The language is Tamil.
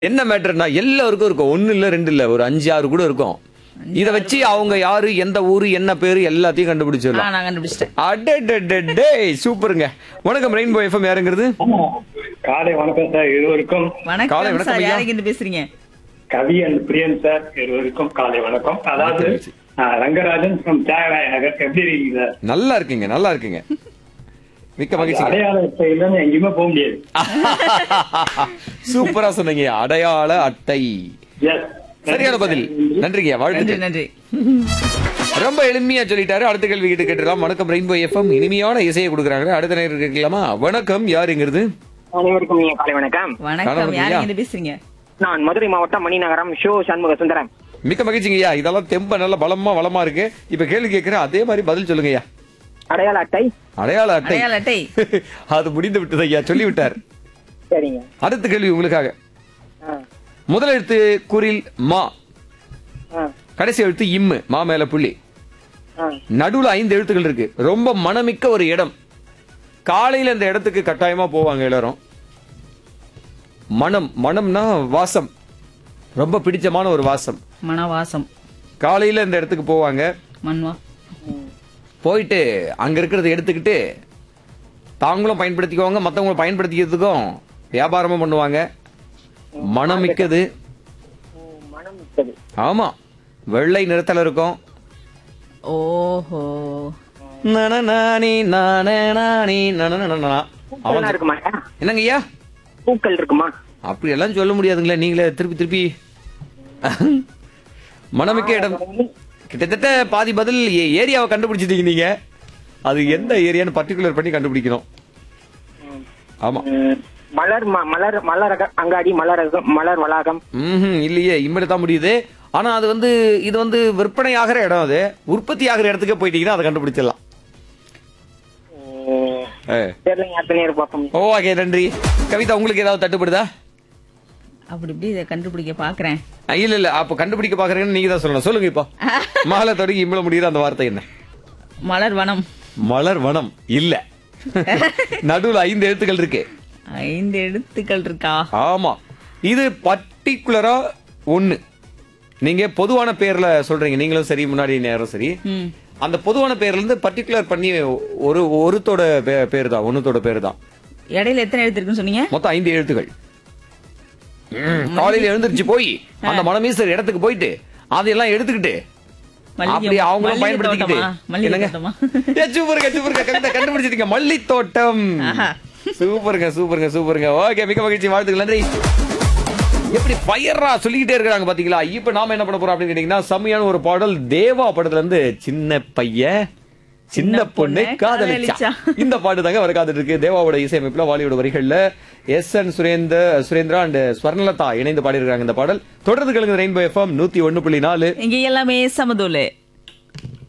என்ன மேட்டர்னா எல்லாருக்கும் இருக்கும் ஒண்ணு இல்ல ரெண்டு இல்ல ஒரு அஞ்சு ஆறு கூட இருக்கும் இத வச்சு அவங்க யாரு எந்த ஊரு என்ன பேரு எல்லாத்தையும் ஆ, கண்டுபிடிச்சிடலாம் நான் கண்டுபிடிச்சிட்டேன் அடடடடே சூப்பருங்க வணக்கம் ரெயின்போ எஃப்எம் யாருங்கிறது காலை வணக்கம் சார் இருவருக்கும் காலை வணக்கம் வணக்கம் சார் ஐயா. யாருக்கு இருந்து பேசுறீங்க கவி அண்ட் பிரியன் சார் இருவருக்கும் காலை வணக்கம் அதாவது ஆ, ரங்கராஜன் ஃப்ரம் தியாகராய நகர் எப்படி இருக்கீங்க சார் நல்லா இருக்கீங்க நல்லா இருக்கீங்க மிக்க மகிழ்ச்சி அடையாள அட்டை இல்லைன்னு எங்கேயுமே போக முடியாது சூப்பரா சொன்னீங்க அடையாள அட்டை எஸ் சரியான பதில் நன்றிங்க நன்றி வாழ்த்துக்கள் நன்றி ரொம்ப எளிமையா சொல்லிட்டாரு அடுத்த கேள்வி கிட்ட கேட்டுலாம் வணக்கம் ரெயின்போ எஃப்எம் இனிமையான இசையை கொடுக்குறாங்க அடுத்த நேரம் கேட்கலாமா வணக்கம் யாருங்கிறது அனைவருக்கும் நீங்க காலை வணக்கம் வணக்கம் வணக்கம் ஐயா. யாருக்கு இருந்து பேசுறீங்க நான் மதுரை மாவட்டம் மணிநகரம் ஷோ சண்முக சுந்தரம் மிக்க மகிழ்ச்சிங்கய்யா இதெல்லாம் தெம்ப நல்ல பலமா வளமா இருக்கு இப்ப கேள்வி கேட்கிறேன் அதே மாதிரி பதில் சொல்லுங்கய்யா அடையாள அட்டை அடையாள அட்டை அடையாள அட்டை அது முடிந்து விட்டது ஐயா சொல்லி விட்டார் சரிங்க அடுத்த கேள்வி உங்களுக்காக ஆ, முதல் எழுத்து குரில் மா ஆ, கடைசி எழுத்து இம்மு மா மேல புள்ளி ஆ. நடுவுல ஐந்து எழுத்துக்கள் இருக்கு ரொம்ப மனமிக்க ஒரு இடம் காலையில இந்த இடத்துக்கு கட்டாயமா போவாங்க எல்லாரும் மனம் மனம்னா வாசம் ரொம்ப பிடிச்சமான ஒரு வாசம் மனவாசம் காலையில இந்த இடத்துக்கு போவாங்க மண்வா போயிட்டு அங்க இருக்கிறத எடுத்துக்கிட்டு தாங்களும் பயன்படுத்திக்குவாங்க மத்தவங்களும் பயன்படுத்திக்கிறதுக்கும் வியாபாரமும் பண்ணுவாங்க மனம் மிக்கது ம், மனம் மிக்கது ஆமா வெள்ளை நிறத்துல இருக்கும் ஓஹோ நனநானி, நானேனானி, நனநனநனா. அவன் பூக்கள்லாம் இருக்குமா என்னங்க ஐயா பூக்கள் இருக்குமா அப்படி எல்லாம் சொல்ல முடியாதுங்களே நீங்களே திருப்பி திருப்பி மனமிக்க இடம் கிட்டத்தட்ட பாதி பதில் ஏ- ஏரியாவை கண்டுபிடிச்சிட்டீங்க நீங்க அது எந்த ஏரியான்னு பர்டிகுலர் பண்ணி கண்டுபிடிக்கணும் ஆமா ம், மலர் ம- மலர் மலர் அக- அங்காடி மலர் அக- மலர் வளாகம் ம்ஹும், இல்லையே இம்மடி தான் முடியுது ஆனா அது வந்து இது வந்து விற்பனை ஆகிற இடம் அது உற்பத்தி ஆகிற இடத்துக்கே போயிட்டீங்கன்னா அதை கண்டுபிடிச்சிடலாம் ம், ஏ. தெரியலங்க அடுத்த நேரம் பார்ப்போம் ஓகே நன்றி கவிதா உங்களுக்கு ஏதாவது தட்டுப்படுதா அப்படி இப்படி இதை கண்டுபிடிக்க பாக்குறேன் அஹ், இல்ல இல்ல அப்ப கண்டுபிடிக்க பாக்குறீங்கன்னு நீங்க தான் சொல்லணும் சொல்லுங்க இப்போ மாலை தொடங்கி இம்பள முடியுற அந்த வார்த்தை என்ன மலர் வனம் மலர் வனம் இல்ல நடுவுல ஐந்து எழுத்துக்கள் இருக்கு ஐந்து எழுத்துக்கள் இருக்கா ஆமா இது பர்டிகுலரா ஒண்ணு நீங்க பொதுவான பேர்ல சொல்றீங்க நீங்களும் சரி முன்னாடி நேரம் சரி ம் அந்த பொதுவான பேர்ல இருந்து பர்டிகுலர் பண்ணி ஒரு ஒருத்தோட பே- பேர் தான் ஒன்னுத்தோட பேர் தான் இடையில எத்தனை எழுத்து இருக்குன்னு சொன்னீங்க மொத்தம் ஐந்து எழுத்துக்கள் ம், காலையில எழுந்திருச்சு போய் அந்த மனமீசர் இடத்துக்கு போயிட்டு அதையெல்லாம் எடுத்துக்கிட்டு மல்லிகை- அப்படி அவங்களும் மல்லிகை பயன்படுத்திக்கிட்டு தோட்டமா? மல்லிகை என்னங்க தோட்டமா? ஏ, சூப்பருங்க சூப்பருங்க கவிதை கண்டுபிடிச்சிட்டீங்க மல்லி தோட்டம் ஆஹா. சூப்பருங்க சூப்பருங்க சூப்பருங்க ஓகே மிக மகிழ்ச்சி வாழ்த்துக்கள் நன்றி எப்படி பயரா சொல்லிக்கிட்டே இருக்காங்க பாத்தீங்களா இப்ப நாம என்ன பண்ண போறோம் அப்படின்னு கேட்டீங்கன்னா செம்மையான ஒரு பாடல் தேவா படத்துல இருந்து சின்ன பையன் சின்ன பொண்ணு காதலிச்சா காதலிச்சா. இந்த பாட்டு தாங்க வர காத்துட்டு இருக்கு தேவாவோட இசையமைப்புல வாலியோட வரிகள்ல எஸ் என் சுரேந்த சுரேந்திரா அண்ட் ஸ்வர்ணலதா இணைந்து பாடியிருக்காங்க இந்த பாடல் தொடர்ந்து கலந்து ரெயின்போ எஃப்எம் நூத்தி ஒண்ணு புள்ளி நாலு இங்க எல்லாமே சமதூலு